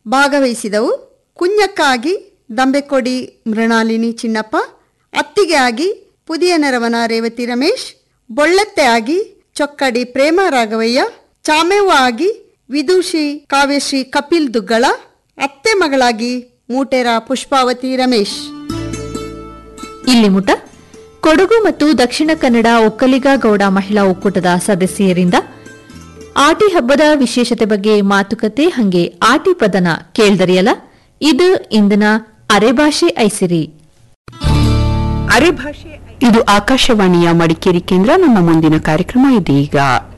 ಭಾಗವಹಿಸಿದವು ಕುഞ്ഞಕ್ಕಾಗಿ ದಂಬೆಕೊಡಿ ಮೃಣಾಲಿನಿ ಚಿನ್ನಪ್ಪ ಅತ್ತಿಗೆ ಆಗಿ ಪುದಿಯ ನೆರವನ ರೇವತಿ ರಮೇಶ್ ಬೊಳ್ಳೆತ್ತೆ ಆಗಿ ಚೊಕ್ಕಡಿ ಪ್ರೇಮ ರಾಘವಯ್ಯ ಚಾಮೇವ ಆಗಿ ವಿದೂಷಿ ಕಾವ್ಯಶ್ರೀ ಕಪಿಲ್ ದುಗ್ಗಳ ಅತ್ತೆ ಮಗಳಾಗಿ ಮೂಟೆರ ಪುಷ್ಪಾವತಿ ರಮೇಶ್ ಇಲ್ಲಿ ಮುಟ ಕೊಡಗು ಮತ್ತು ದಕ್ಷಿಣ ಕನ್ನಡ ಒಕ್ಕಲಿಗ ಗೌಡ ಮಹಿಳಾ ಒಕ್ಕೂಟದ ಸದಸ್ಯರಿಂದ ಆಟಿ ಹಬ್ಬದ ವಿಶೇಷತೆ ಬಗ್ಗೆ ಮಾತುಕತೆ ಹಂಗೆ ಆಟಿ ಪದನ ಕೇಳ್ದರಿಯಲ್ಲ ಇದು ಇಂದಿನ ಅರೆಭಾಷೆ ಐಸಿರಿ ಅರೆಭಾಷೆ ಇದು ಆಕಾಶವಾಣಿಯ ಮಡಿಕೇರಿ ಕೇಂದ್ರ ನಮ್ಮ ಮುಂದಿನ ಕಾರ್ಯಕ್ರಮ ಇದೀಗ